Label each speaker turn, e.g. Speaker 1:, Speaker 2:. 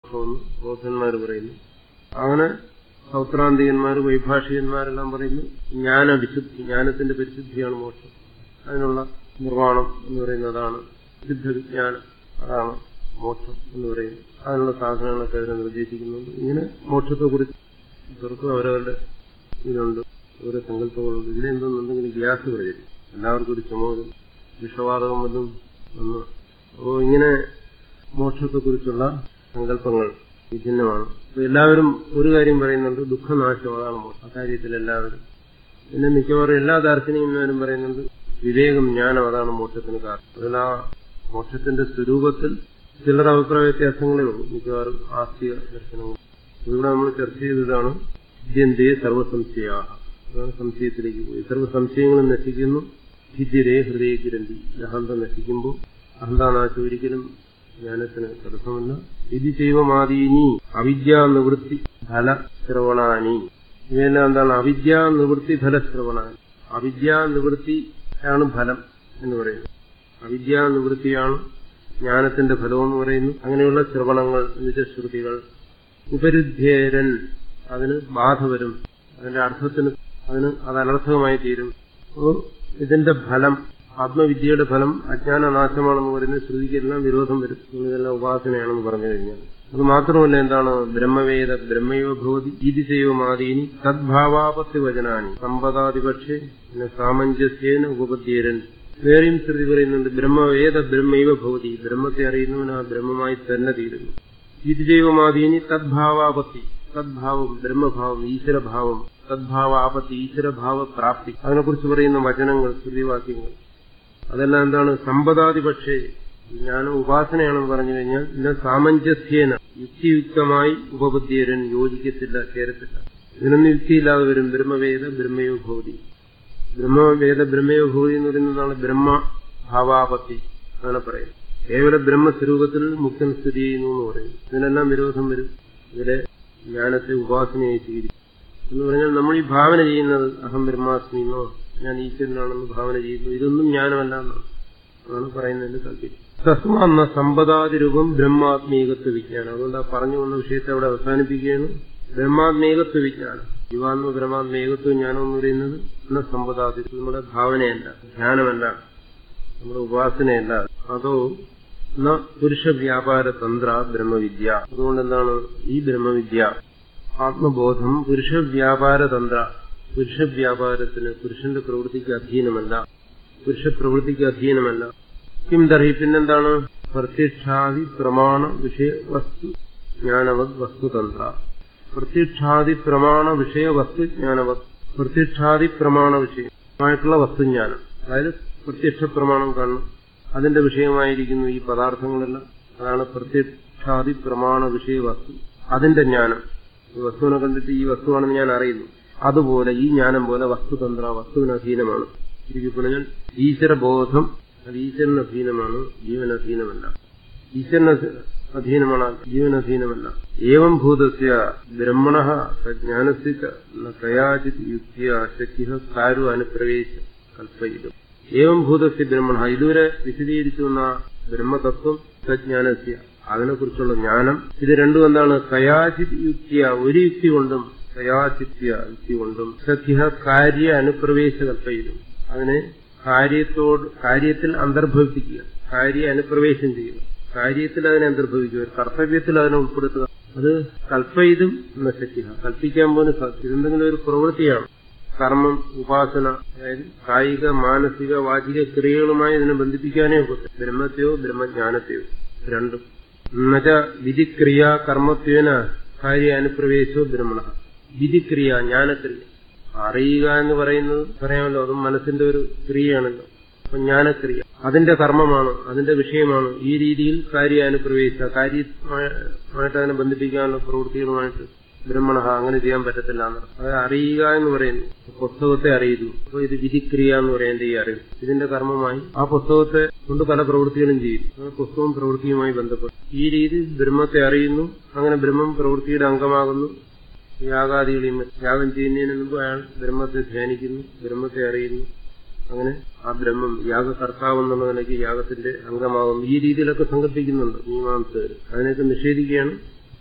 Speaker 1: മോക്ഷമെന്ന് ബൗദ്ധന്മാർ പറയുന്നു അങ്ങനെ സൗത്രാന്തികന്മാർ വൈഭാഷികന്മാരെല്ലാം പറയുന്നു ജ്ഞാന വിശുദ്ധി ജ്ഞാനത്തിന്റെ പരിശുദ്ധിയാണ് മോക്ഷം അതിനുള്ള നിർവ്വാണം എന്ന് പറയുന്നതാണ് സിദ്ധ വിജ്ഞാനം അതാണ് മോക്ഷം എന്ന് പറയുന്നത് അതിനുള്ള സാധനങ്ങളൊക്കെ അവരെ നിർദ്ദേശിക്കുന്നുണ്ട് ഇങ്ങനെ മോക്ഷത്തെക്കുറിച്ച് ഇവർക്കും അവരവരുടെ ഇതുണ്ട് ഓരോ സങ്കല്പങ്ങളുണ്ട് ഇതിലെന്തെന്നുണ്ടെങ്കിൽ ഗ്യാസ് പ്രചരിക്കും എല്ലാവർക്കും ഒരു ചുമതല വിഷവാതകം വല്ലതും ഒന്ന് അപ്പോൾ ഇങ്ങനെ മോക്ഷത്തെക്കുറിച്ചുള്ള സങ്കല്പങ്ങൾ വിഭിന്നമാണ് അപ്പൊ എല്ലാവരും ഒരു കാര്യം പറയുന്നുണ്ട് ദുഃഖനാശം അതാണ് മോക്ഷം അക്കാര്യത്തിൽ എല്ലാവരും പിന്നെ മിക്കവാറും എല്ലാ ദാർശനികന്മാരും പറയുന്നുണ്ട് വിവേകം ജ്ഞാനം അതാണ് മോക്ഷത്തിന് കാരണം അതിൽ ആ മോക്ഷത്തിന്റെ സ്വരൂപത്തിൽ ചിലർ അഭിപ്രായ വ്യത്യാസങ്ങളേ ഉള്ളൂ മിക്കവാറും ആസ്തിക ദർശനങ്ങൾ ഇവിടെ നമ്മൾ ചർച്ച ചെയ്തതാണ് വിദ്യന്തേ സർവസംശയാ അതാണ് സംശയത്തിലേക്ക് പോയി സർവ്വ സംശയങ്ങളും നശിക്കുന്നു ഭിദ്യരേ ഹൃദയ ഗ്രന്ഥി അഹന്ത നശിക്കുമ്പോൾ അഹന്താനാശം ഒരിക്കലും ജ്ഞാനത്തിന് തടസ്സമല്ല വിധി ചെയ്വമാദീനി അവിദ്യാ നിവൃത്തി ഫല ശ്രവണാനി ഇവയെല്ലാം എന്താണ് അവിദ്യാ നിവൃത്തി ഫല ശ്രവണാനി അവിദ്യാ നിവൃത്തിയാണ് ഫലം എന്ന് പറയുന്നത് അവിദ്യാ നിവൃത്തിയാണ് ജ്ഞാനത്തിന്റെ ഫലം എന്ന് പറയുന്നു അങ്ങനെയുള്ള ശ്രവണങ്ങൾ നിജശ്രുതികൾ ഉപരുദ്ധേരൻ അതിന് ബാധ വരും അതിന്റെ അർത്ഥത്തിന് അതിന് അത് അനർത്ഥകമായി തീരും അപ്പോൾ ഇതിന്റെ ഫലം ആത്മവിദ്യയുടെ ഫലം അജ്ഞാനനാശമാണെന്ന് പറയുന്ന ശ്രുതിക്കെല്ലാം വിരോധം വരും ഇതെല്ലാം ഉപാസനയാണെന്ന് പറഞ്ഞു കഴിഞ്ഞാൽ അത് മാത്രമല്ല എന്താണ് ബ്രഹ്മവേദ ബ്രഹ്മയോ ഭവതി ഈതിശൈവമാദീനി തദ്ഭാവാപത്തി വചനാനി സമ്പദാതിപക്ഷേ പിന്നെ സാമഞ്ജസ്യേന ഉപപദ്യേരൻ വേറെയും ശ്രുതി പറയുന്നുണ്ട് ബ്രഹ്മവേദ ബ്രഹ്മൈവ ഭവതി ബ്രഹ്മത്തെ അറിയുന്നവൻ ആ ബ്രഹ്മമായി തന്നെ തീരുന്നു ഈതിജൈവമാദീനി തദ്ഭാവാപത്തി തദ്ഭാവം ബ്രഹ്മഭാവം ഈശ്വരഭാവം തദ്ഭാവ ആപത്തി ഈശ്വരഭാവ പ്രാപ്തി അതിനെക്കുറിച്ച് പറയുന്ന വചനങ്ങൾ ശ്രുതിവാക്യങ്ങൾ അതെല്ലാം എന്താണ് സമ്പദാതിപക്ഷേ ജ്ഞാനം ഉപാസനയാണെന്ന് പറഞ്ഞു കഴിഞ്ഞാൽ ഇന്ന സാമഞ്ജസ്യേന യുക്തിയുക്തമായി ഉപബുദ്ധിയരൻ യോജിക്കത്തില്ല ചേരത്തില്ല ഇതിനൊന്നും യുക്തിയില്ലാതെ വരും ബ്രഹ്മവേദ ബ്രഹ്മയോ ഭൂതി ബ്രഹ്മവേദ ബ്രഹ്മയോ ഭൂതി എന്ന് പറയുന്നതാണ് ബ്രഹ്മഭാവാപത്തി അങ്ങനെ പറയും കേവല ബ്രഹ്മസ്വരൂപത്തിൽ മുക്തൻ സ്ഥിതി ചെയ്യുന്നു എന്ന് പറയും ഇതിനെല്ലാം വിരോധം വരും ഇതിലെ ജ്ഞാനത്തെ ഉപാസനയായി സ്വീകരിക്കും എന്ന് പറഞ്ഞാൽ നമ്മൾ ഈ ഭാവന ചെയ്യുന്നത് അഹം ബ്രഹ്മാസ്മി എന്നോ ഞാൻ ഈശ്വരനാണെന്ന് ഭാവന ചെയ്യുന്നു ഇതൊന്നും ജ്ഞാനമല്ല എന്നാണ് ആണ് പറയുന്നതിന്റെ താല്പര്യം തസ്മാന്ന സമ്പദാതിരൂപം ബ്രഹ്മാത്മീകത്വ വിജ്ഞാനം അതുകൊണ്ട് ആ പറഞ്ഞു വന്ന വിഷയത്തെ അവിടെ അവസാനിപ്പിക്കുകയാണ് ബ്രഹ്മാത്മീകത്വ വിജ്ഞാനം യുവാത്മ ബ്രഹ്മാത്മീകത്വ ജ്ഞാനം എന്ന് പറയുന്നത് എന്ന സമ്പദാതി നമ്മുടെ ഭാവനയല്ല ധ്യാനമല്ല നമ്മുടെ ഉപാസനയല്ല അതോ ന പുരുഷ വ്യാപാര തന്ത്ര ബ്രഹ്മവിദ്യ അതുകൊണ്ട് എന്താണ് ഈ ബ്രഹ്മവിദ്യ ആത്മബോധം പുരുഷ വ്യാപാര തന്ത്ര പുരുഷ വ്യാപാരത്തിന് പുരുഷന്റെ പ്രവൃത്തിക്ക് അധീനമല്ല പുരുഷ പ്രവൃത്തിക്ക് അധീനമല്ല കിം ദർഹി പിന്നെന്താണ് പ്രത്യക്ഷാദി പ്രമാണ വിഷയ വസ്തു ജ്ഞാനവത് വസ്തുതന്ത്ര പ്രത്യക്ഷാദി പ്രമാണ വിഷയ വസ്തു ജ്ഞാനവത് പ്രത്യക്ഷാദി പ്രമാണ വിഷയമായിട്ടുള്ള വസ്തുജ്ഞാനം അതായത് പ്രത്യക്ഷ പ്രമാണം കാണണം അതിന്റെ വിഷയമായിരിക്കുന്നു ഈ പദാർത്ഥങ്ങളെല്ലാം അതാണ് പ്രത്യക്ഷാദി പ്രമാണ വിഷയ വസ്തു അതിന്റെ ജ്ഞാനം ഈ വസ്തുവിനെ കണ്ടിട്ട് ഈ വസ്തുവാണെന്ന് ഞാൻ അറിയുന്നു അതുപോലെ ഈ ജ്ഞാനം പോലെ വസ്തുതന്ത്ര വസ്തുവിന് അധീനമാണ് ശരിക്കും പറഞ്ഞാൽ ഈശ്വരബോധം അത് ഈശ്വരന് അധീനമാണ് ജീവനധീനമല്ല ഈശ്വരന് അധീനമാണ് ജീവനധീനമല്ല ഏവം ഭൂതസ്യ ബ്രഹ്മണ ജ്ഞാനസ്യ കയാചിത് യുക്തിയ ശക്യ കാരു അനുപ്രവേശ കൽപ്പയിലും ഏവം ഭൂതസ്യ ബ്രഹ്മണ ഇതുവരെ വിശദീകരിച്ചു വന്ന ബ്രഹ്മതത്വം സജ്ഞാനസ്യ അതിനെക്കുറിച്ചുള്ള ജ്ഞാനം ഇത് രണ്ടും എന്താണ് കയാചിത് യുക്തിയ ഒരു യുക്തി കൊണ്ടും കയാചിത്യ യുക്തി കൊണ്ടും സഖ്യ കാര്യ അനുപ്രവേശ കൽപ്പയിലും അതിനെ കാര്യത്തോട് കാര്യത്തിൽ അന്തർഭവിപ്പിക്കുക കാര്യ അനുപ്രവേശം ചെയ്യുക കാര്യത്തിൽ അതിനെ അന്തർഭവിക്കുക കർത്തവ്യത്തിൽ അതിനെ ഉൾപ്പെടുത്തുക അത് കൽപ്പയിതും നശിക്കുക കൽപ്പിക്കാൻ പോലും ഇതെന്തെങ്കിലും ഒരു പ്രവൃത്തിയാണ് കർമ്മം ഉപാസന അതായത് കായിക മാനസിക വാചിക ക്രിയകളുമായി ഇതിനെ ബന്ധിപ്പിക്കാനേ ഒക്കത്തെ ബ്രഹ്മത്തെയോ ബ്രഹ്മജ്ഞാനത്തെയോ രണ്ടും എന്നുവെച്ച വിധിക്രിയ കർമ്മത്വേന കാര്യ അനുപ്രവേശോ ബ്രഹ്മണ വിധിക്രിയ ജ്ഞാനക്രിയ അറിയുക എന്ന് പറയുന്നത് പറയാമല്ലോ അതും മനസ്സിന്റെ ഒരു ക്രിയയാണല്ലോ അപ്പൊ ജ്ഞാനക്രിയ അതിന്റെ കർമ്മമാണ് അതിന്റെ വിഷയമാണ് ഈ രീതിയിൽ കാര്യാനുപ്രവേശിച്ച കാര്യമായിട്ട് അതിനെ ബന്ധിപ്പിക്കാനുള്ള പ്രവൃത്തികളുമായിട്ട് ബ്രഹ്മണ അങ്ങനെ ചെയ്യാൻ പറ്റത്തില്ല എന്ന് അത് അറിയുക എന്ന് പറയുന്നു പുസ്തകത്തെ അറിയുന്നു അപ്പൊ ഇത് വിധിക്രിയ എന്ന് പറയുന്നത് ഈ അറിവ് ഇതിന്റെ കർമ്മമായി ആ പുസ്തകത്തെ കൊണ്ട് പല പ്രവൃത്തികളും ചെയ്യും അങ്ങനെ പുസ്തകവും പ്രവൃത്തിയുമായി ബന്ധപ്പെട്ടു ഈ രീതിയിൽ ബ്രഹ്മത്തെ അറിയുന്നു അങ്ങനെ ബ്രഹ്മം പ്രവൃത്തിയുടെ അംഗമാകുന്നു യാഗാദികളെയും യാഗം ചെയ്യുന്നതിന് മുമ്പ് അയാൾ ബ്രഹ്മത്തെ ധ്യാനിക്കുന്നു ബ്രഹ്മത്തെ അറിയുന്നു അങ്ങനെ ആ ബ്രഹ്മം യാഗകർത്താവ് എന്നുള്ള നിലയ്ക്ക് യാഗത്തിന്റെ അംഗമാകുന്നു ഈ രീതിയിലൊക്കെ സങ്കല്പിക്കുന്നുണ്ട് മീമാംസകർ അതിനെയൊക്കെ നിഷേധിക്കുകയാണ്